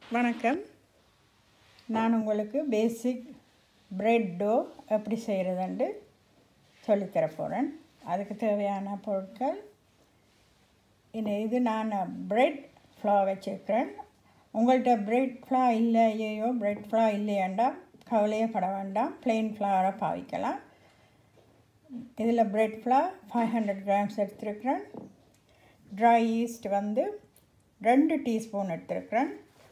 வணக்கம் நான் உங்களுக்கு பேசிக் பிரெட் டோ எப்படி செய்கிறதுண்டு சொல்லித்தர போகிறேன் அதுக்கு தேவையான பொருட்கள் இந்த இது நான் பிரெட் ஃப்ளா வச்சுருக்கிறேன் உங்கள்கிட்ட பிரெட் ஃப்ளா இல்லையோ பிரெட் ஃப்ளா இல்லையாண்டா கவலையே பட வேண்டாம் பிளெயின் ஃப்ளாரை பாவிக்கலாம் இதில் bread flour five hundred grams எடுத்துருக்கிறேன் ட்ரை ஈஸ்ட் வந்து ரெண்டு டீஸ்பூன் எடுத்துருக்கிறேன்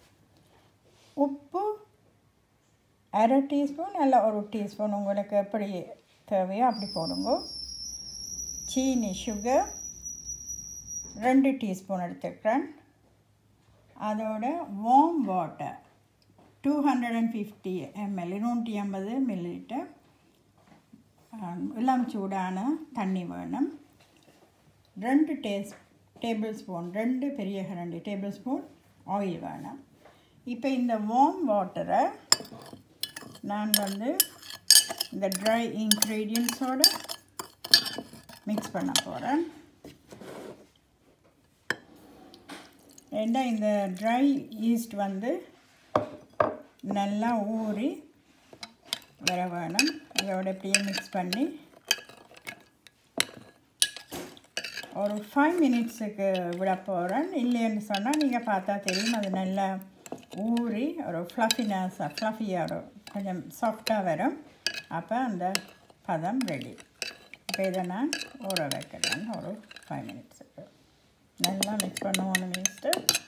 உப்பு அரை டீஸ்பூன் இல்லை ஒரு டீஸ்பூன் உங்களுக்கு எப்படி தேவையோ அப்படி போடுங்க சீனி சுகர் ரெண்டு டீஸ்பூன் எடுத்துக்கிறேன் அதோட warm water two hundred and fifty ML நூற்றி ஐம்பது மில்லிலிட்டர் இளம் சூடான தண்ணி வேணும் ரெண்டு டேஸ் டேபிள் ஸ்பூன் ரெண்டு பெரிய ரெண்டு டேபிள் ஸ்பூன் ஆயில் வேணும் இப்போ இந்த வார்ம் வாட்டரை நான் வந்து இந்த ட்ரை இன்க்ரீடியன்ஸோடு மிக்ஸ் பண்ண போகிறேன் ஏன்னா இந்த ட்ரை ஈஸ்ட் வந்து நல்லா ஊறி வர வேணும் இதோட இப்படியே மிக்ஸ் பண்ணி ஒரு ஃபைவ் மினிட்ஸுக்கு விட போகிறேன் இல்லைன்னு சொன்னால் நீங்கள் பார்த்தா தெரியும் அது நல்லா ஊறி ஒரு ஃப்ளஃபினஸாக ஃப்ளஃபியாக ஒரு கொஞ்சம் சாஃப்டாக வரும் அப்போ அந்த பதம் ரெடி இப்போ இதை நான் ஊற வைக்கிறேன் ஒரு ஃபைவ் மினிட்ஸுக்கு நல்லா மிக்ஸ் பண்ணுவோம் மினிஸ்ட்டு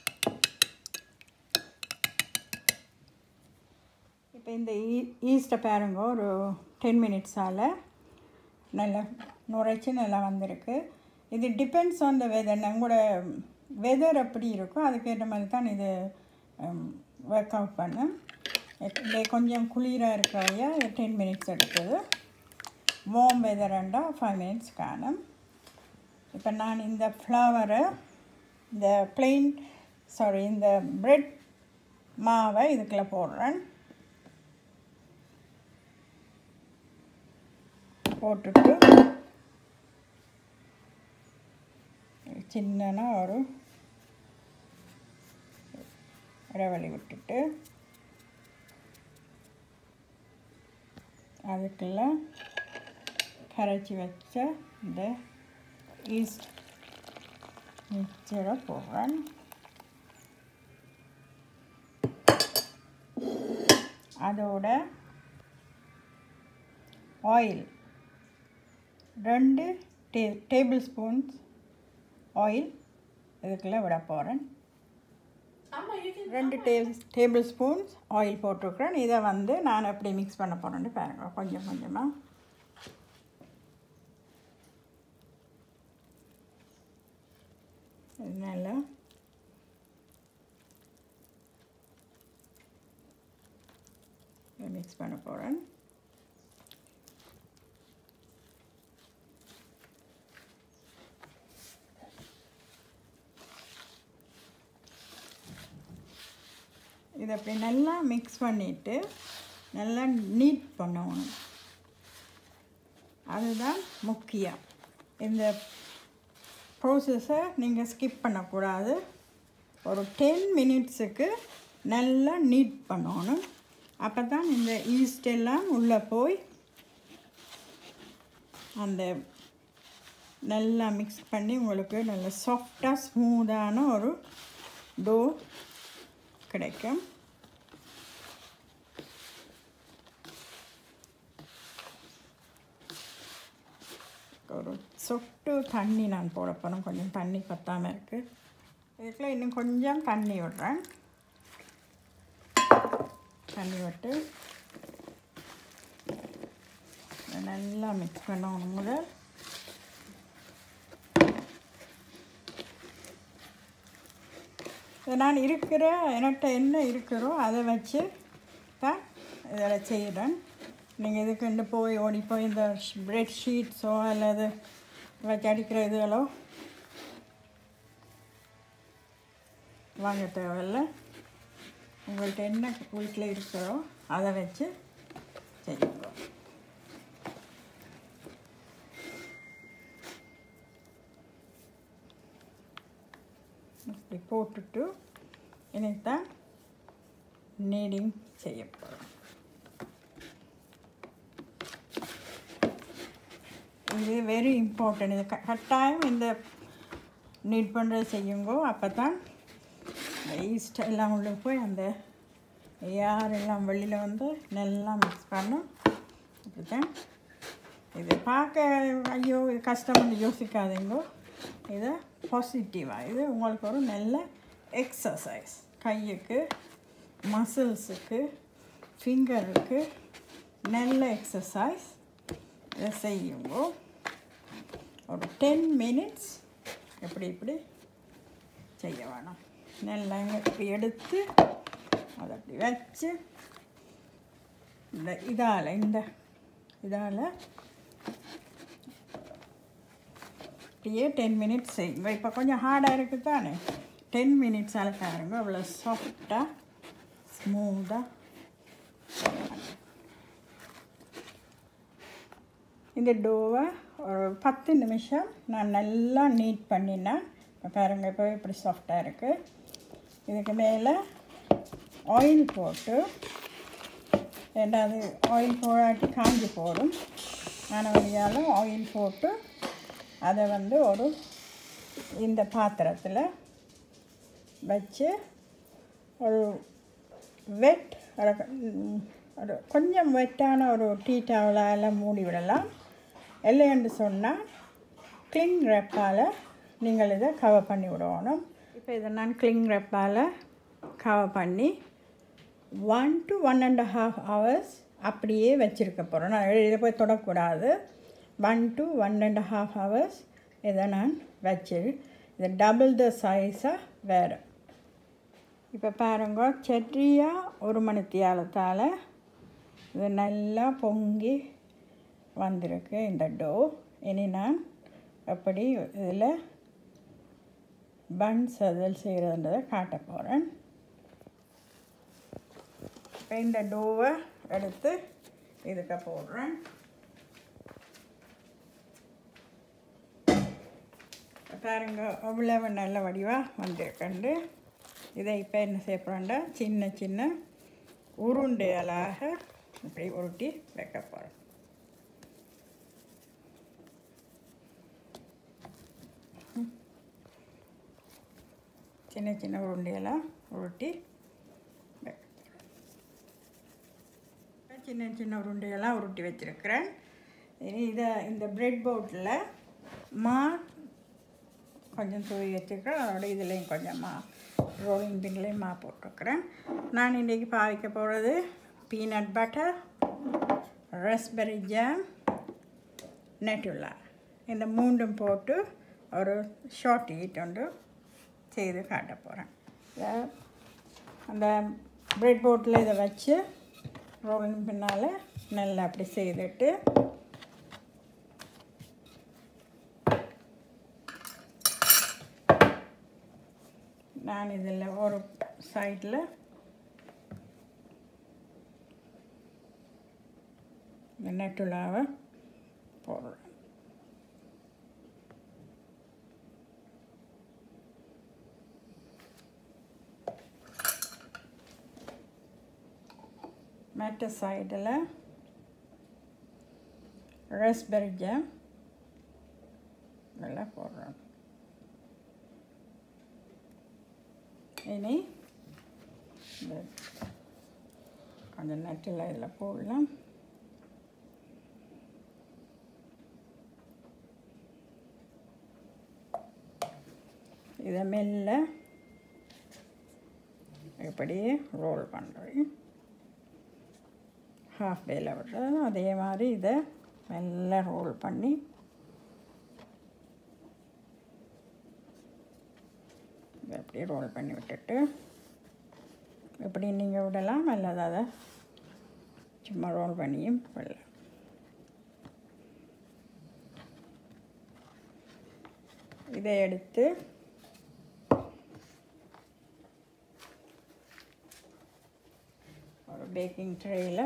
இப்போ இந்த ஈ ஈஸ்ட்டை பாருங்க ஒரு டென் மினிட்ஸால் நல்லா நுரைச்சி நல்லா வந்திருக்கு இது டிபெண்ட்ஸ் ஆன் த வெதர் நம்மளோட வெதர் எப்படி இருக்கோ அதுக்கேற்ற மாதிரி தான் இது ஒர்க் அவுட் பண்ணும் இதே கொஞ்சம் குளிராக இருக்கிறையா டென் மினிட்ஸ் எடுக்குது வார்ம் வெதர்ண்டா ஃபைவ் மினிட்ஸ் காணும் இப்போ நான் இந்த ஃப்ளவரை இந்த பிளெயின் சாரி இந்த ப்ரெட் மாவை இதுக்குள்ளே போடுறேன் போட்டுட்டு சின்னனா ஒரு இடைவெளி விட்டுட்டு அதுக்குள்ள கரைச்சி வச்ச இந்த ஈஸ்ட் மிக்சரை போடுறேன் அதோட ஆயில் ரெண்டு டே டேபிள் ஸ்பூன்ஸ் ஆயில் இதுக்குள்ளே விட போகிறேன் ரெண்டு டே டேபிள் ஸ்பூன்ஸ் ஆயில் போட்டிருக்கிறேன் இதை வந்து நான் எப்படி மிக்ஸ் பண்ண போகிறேன்னு பாருங்க கொஞ்சம் கொஞ்சமாக நல்லா மிக்ஸ் பண்ண போகிறேன் இதை அப்படி நல்லா மிக்ஸ் பண்ணிவிட்டு நல்லா நீட் பண்ணணும் அதுதான் முக்கியம் இந்த ப்ரோசஸை நீங்கள் ஸ்கிப் பண்ணக்கூடாது ஒரு டென் மினிட்ஸுக்கு நல்லா நீட் பண்ணணும் அப்போ தான் இந்த ஈஸ்ட் எல்லாம் உள்ளே போய் அந்த நல்லா மிக்ஸ் பண்ணி உங்களுக்கு நல்ல சாஃப்டாக ஸ்மூத்தான ஒரு டோ கிடைக்கும் ஒரு சொட்டு தண்ணி நான் போட போகிறேன் கொஞ்சம் தண்ணி பத்தாமல் இருக்குது இதுக்குள்ள இன்னும் கொஞ்சம் தண்ணி விடுறேன் தண்ணி விட்டு நல்லா மிக்ஸ் பண்ணணும் முதல் நான் இருக்கிற என்கிட்ட என்ன இருக்கிறோ அதை வச்சு தான் இதில் செய்கிறேன் நீங்கள் இதுக்குண்டு போய் ஓடி போய் இந்த பிரெட் ஷீட்ஸோ அல்லது வச்சு அடிக்கிற இதுகளோ வாங்க தேவையில்ல உங்கள்கிட்ட என்ன வீட்டில் இருக்கிறோ அதை வச்சு செய்யுங்க இப்படி போட்டுட்டு இனி தான் நீடிங் செய்ய போகிறோம் இது வெரி இம்பார்ட்டன்ட் இது க- கட்டாயம் இந்த நீட் பண்ணுறது செய்யுங்கோ அப்போ தான் ஈஸ்ட் எல்லாம் உள்ள போய் அந்த ஏர் எல்லாம் வெளியில் வந்து நல்லா மிக்ஸ் பண்ணும் அப்படித்தான் இது பார்க்க ஐயோ இது கஷ்டம்னு யோசிக்காதீங்கோ இது பாசிட்டிவாக இது உங்களுக்கு ஒரு நல்ல எக்ஸசைஸ் கையுக்கு மசில்ஸுக்கு ஃபிங்கருக்கு நல்ல எக்ஸசைஸ் இதை செய்யுங்கோ ஒரு டென் மினிட்ஸ் எப்படி இப்படி செய்ய வேணும் நல்லா இப்படி எடுத்து அதை அப்படி வச்சு இந்த இதால் இந்த இதால் அப்படியே டென் மினிட்ஸ் செய்யுங்க இப்போ கொஞ்சம் ஹார்டாக இருக்குது தானே டென் மினிட்ஸால் பாருங்க அவ்வளோ சாஃப்டாக ஸ்மூத்தாக இந்த டோவை ஒரு பத்து நிமிஷம் நான் நல்லா நீட் பண்ணினேன் இப்போ பாருங்கள் இப்போ இப்படி சாஃப்டாக இருக்குது இதுக்கு மேலே ஆயில் போட்டு ரெண்டாவது ஆயில் போடாட்டி காஞ்சி போடும் ஆனால் வழியால் ஆயில் போட்டு அதை வந்து ஒரு இந்த பாத்திரத்தில் வச்சு ஒரு வெட் ஒரு கொஞ்சம் வெட்டான ஒரு டீ டவலால் மூடி விடலாம் இல்லைன்னு சொன்னால் கிளிங் ரெப்பால் நீங்கள் இதை கவர் பண்ணி விடணும் இப்போ இதை நான் கிளிங் ரெப்பால் கவர் பண்ணி one to one and half hours அப்படியே வச்சுருக்க போகிறோம் நான் வெளியில் போய் தொடக்கூடாது one to one and half hours இதை நான் வச்சு இது டபுள் த சைஸாக வேறு இப்போ பாருங்க செட்டியாக ஒரு மணித்தியாலத்தால் இது நல்லா பொங்கி வந்திருக்கு இந்த டோ இனி நான் எப்படி இதில் பன் சதல் செய்கிறதுன்றதை காட்ட போகிறேன் இப்போ இந்த டோவை எடுத்து இதுக்கு போடுறேன் பாருங்க அவ்வளவு நல்ல வடிவாக வந்திருக்கண்டு இதை இப்போ என்ன செய்ய போகிறோம்டா சின்ன சின்ன உருண்டைகளாக இப்படி உருட்டி வைக்க போகிறோம் சின்ன சின்ன உருண்டையெல்லாம் உருட்டி வைக்க போகிறோம் சின்ன சின்ன உருண்டையெல்லாம் உருட்டி வச்சுருக்கிறேன் இனி இதை இந்த பிரெட் போட்டில் மா கொஞ்சம் தூவி வச்சுருக்கிறேன் அதோட இதுலேயும் கொஞ்சம் மா ரோலிங் பின்லேயும் மா போட்டிருக்கிறேன் நான் இன்றைக்கி பாவிக்க போகிறது பீனட் பட்டர் ரஸ்பெரி ஜாம் நெட்டுலா இந்த மூண்டும் போட்டு ஒரு ஷார்ட் ஈட் ஒன்று செய்து காட்ட போகிறேன் அந்த பிரெட் போட்டில் இதை வச்சு ரோலிங் பின்னால் நல்லா அப்படி செய்துட்டு நான் இதில் ஒரு சைடில் இந்த நெட்டுலாவை போடுறேன் மற்ற சைடில் ரஸ்பெரி ஜாம் இதெல்லாம் போடுறோம் இனி இந்த கொஞ்சம் நட்டில் இதில் போடலாம் இதை மெல்ல இப்படியே ரோல் பண்ணுறேன் ஹாஃப் வேல விடுறது அதே மாதிரி இதை மெல்ல ரோல் பண்ணி இதை அப்படியே ரோல் பண்ணி விட்டுட்டு இப்படி நீங்கள் விடலாம் அல்லது அதை சும்மா ரோல் பண்ணியும் விடலாம் இதை எடுத்து ஒரு பேக்கிங் ட்ரேயில்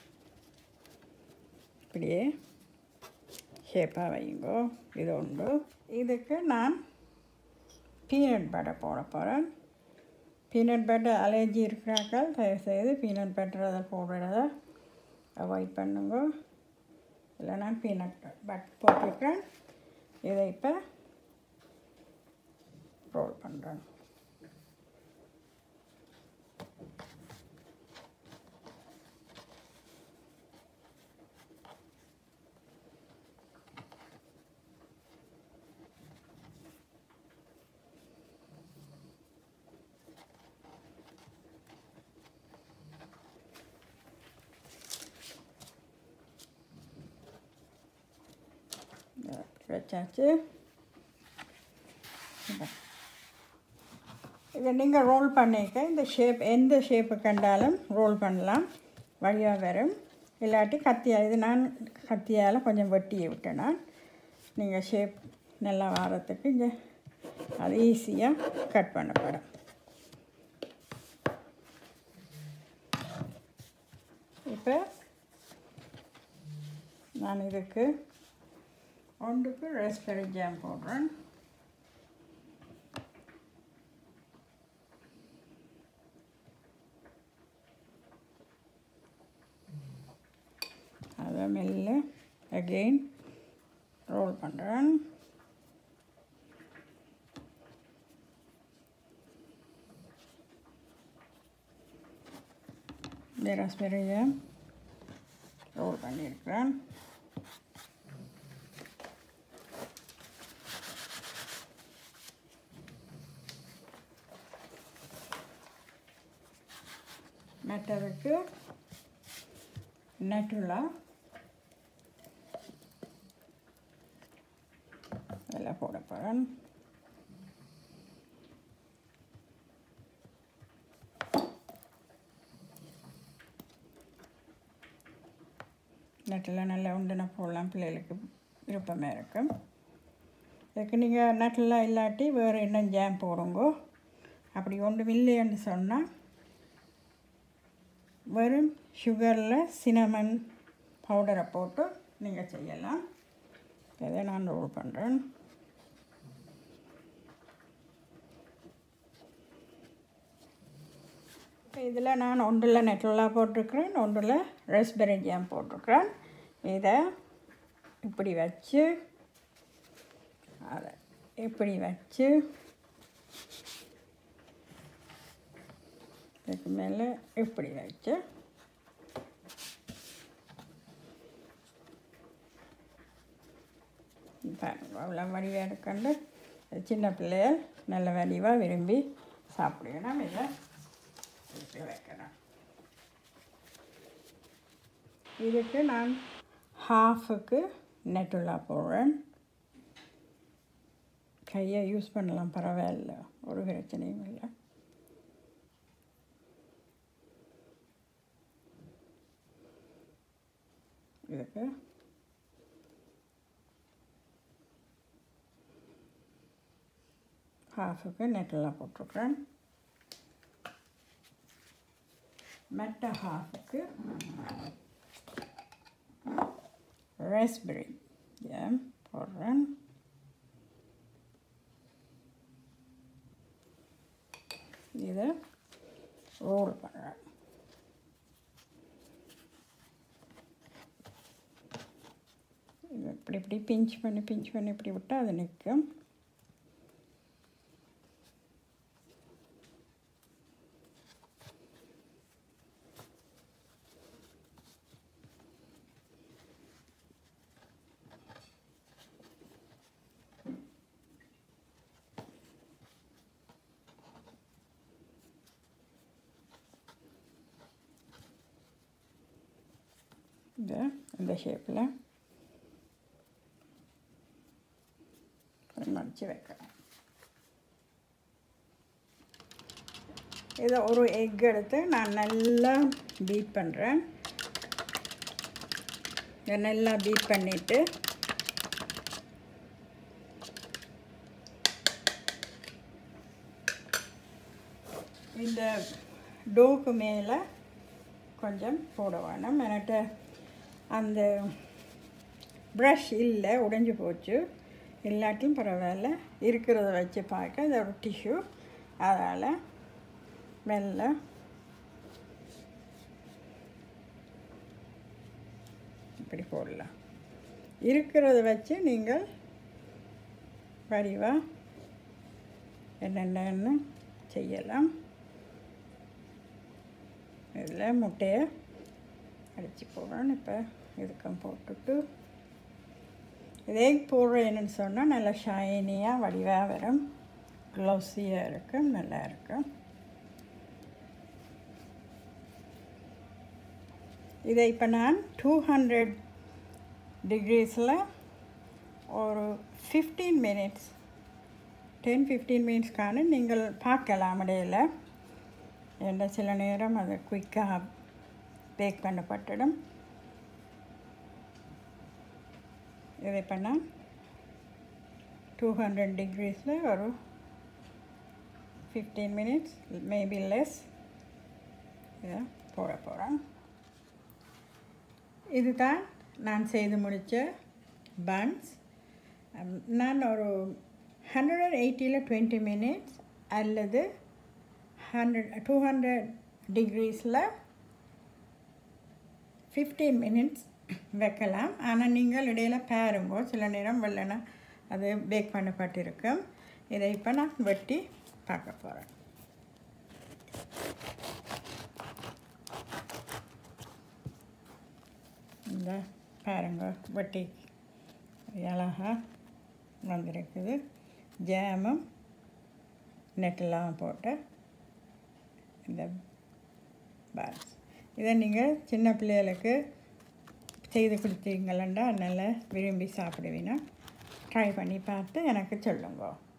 இப்படியே ஷேப்பாக வைங்கோ இது உண்டு இதுக்கு நான் பீனட் பட்டர் போட போகிறேன் பீனட் பட்டர் அலர்ஜி இருக்கிறாக்கள் தயவுசெய்து பீனட் பட்டர் அதை போடுறத அவாய்ட் பண்ணுங்க இல்லை நான் பீனட் பட் போட்டிருக்கேன் இதை இப்போ ரோல் பண்ணுறேன் வச்சாச்சு இதை நீங்கள் ரோல் பண்ணிக்க இந்த ஷேப் எந்த ஷேப்பு கண்டாலும் ரோல் பண்ணலாம் வழியாக வரும் இல்லாட்டி கத்தியா இது நான் கத்தியால் கொஞ்சம் வெட்டி விட்டேன் நான் நீங்கள் ஷேப் நல்லா வாரத்துக்கு இங்கே அது ஈஸியாக கட் பண்ணப்படும் இப்போ நான் இதுக்கு ஒன்றுக்கு ராஸ்பெரி ஜாம் போடுறேன் அதை மெல்ல அகெயின் ரோல் பண்ணுறேன் இந்த ராஸ்பெரி ஜாம் ரோல் பண்ணியிருக்கிறேன் மற்றதுக்கு நட்டுலா இதெல்லாம் போட போகிறேன் நட்டில் நல்லா உண்டுனா போடலாம் பிள்ளைகளுக்கு விருப்பமாக இருக்கும் இதுக்கு நீங்கள் நட்டில் இல்லாட்டி வேறு என்ன ஜாம் போடுங்கோ அப்படி ஒன்றும் இல்லைன்னு சொன்னால் வெறும் சுகரில் சினமன் பவுடரை போட்டு நீங்கள் செய்யலாம் இதை நான் ரோல் பண்ணுறேன் இதில் நான் ஒன்றில் நெட்டலா போட்டிருக்கிறேன் ஒன்றில் ரஸ்பெரி ஜாம் போட்டிருக்கிறேன் இதை இப்படி வச்சு அதை இப்படி வச்சு இதுக்கு மேலே இப்படி வச்சு பாருங்க அவ்வளோ வடிவாக இருக்கண்டு சின்ன பிள்ளைகள் நல்ல வடிவாக விரும்பி சாப்பிடுவேன் இதை இப்படி வைக்கிறேன் இதுக்கு நான் ஹாஃபுக்கு நெட்டுலா போடுறேன் கையை யூஸ் பண்ணலாம் பரவாயில்ல ஒரு பிரச்சனையும் இல்லை இதுக்கு ஹாஃபுக்கு நெட்டெல்லாம் போட்டிருக்கிறேன் மற்ற ஹாஃபுக்கு ராஸ்பெரி ஜாம் போடுறேன் இதை ரோல் பண்ணுறேன் இது இப்படி இப்படி பிஞ்ச் பண்ணி பிஞ்ச் பண்ணி இப்படி விட்டால் அது நிற்கும் இது இந்த ஷேப்பில் மடித்து வைக்கிறேன் இதை ஒரு எக் எடுத்து நான் நல்லா பீட் பண்ணுறேன் இதை நல்லா பீட் பண்ணிவிட்டு இந்த டோக்கு மேலே கொஞ்சம் போட வேணும் என்கிட்ட அந்த ப்ரஷ் இல்லை உடைஞ்சு போச்சு இல்லாட்டியும் பரவாயில்ல இருக்கிறத வச்சு பார்க்க அது ஒரு டிஷ்யூ அதனால் மெல்ல இப்படி போடலாம் இருக்கிறத வச்சு நீங்கள் வடிவாக என்னென்னு செய்யலாம் இதில் முட்டையை அடித்து போடுறோம் இப்போ இதுக்கும் போட்டுட்டு இதே போடுறோம் என்னன்னு சொன்னால் நல்லா ஷைனியாக வடிவாக வரும் க்ளவுஸியாக இருக்கும் நல்லா இருக்கும் இதை இப்போ நான் டூ ஹண்ட்ரட் டிகிரிஸில் ஒரு ஃபிஃப்டீன் மினிட்ஸ் டென் ஃபிஃப்டீன் மினிட்ஸ்க்கான நீங்கள் பார்க்கலாம் இடையில் என்ற சில நேரம் அது குயிக்காக பேக் பண்ணப்பட்டுடும் இதை பண்ணால் டூ ஹண்ட்ரட் டிகிரிஸில் ஒரு ஃபிஃப்டீன் மினிட்ஸ் மேபி லெஸ் இதை போட போகிறேன் இதுதான் நான் செய்து முடித்த பன்ஸ் நான் ஒரு ஹண்ட்ரட் அண்ட் எயிட்டியில் டுவெண்ட்டி மினிட்ஸ் அல்லது ஹண்ட்ரட் டூ ஹண்ட்ரட் டிகிரிஸில் ஃபிஃப்டீன் மினிட்ஸ் வைக்கலாம் ஆனால் நீங்கள் இடையில் பாருங்கோ சில நேரம் வெள்ளனா அது பேக் பண்ணப்பட்டிருக்கும் இதை இப்போ நான் வெட்டி பார்க்க போகிறேன் இந்த பாருங்க வெட்டி அழகாக வந்திருக்குது ஜாமும் நெட்டெல்லாம் போட்டு இந்த பால்ஸ் இதை நீங்கள் சின்ன பிள்ளைகளுக்கு செய்து கொடுத்தீங்களா நல்லா விரும்பி சாப்பிடுவீங்க ட்ரை பண்ணி பார்த்து எனக்கு சொல்லுங்க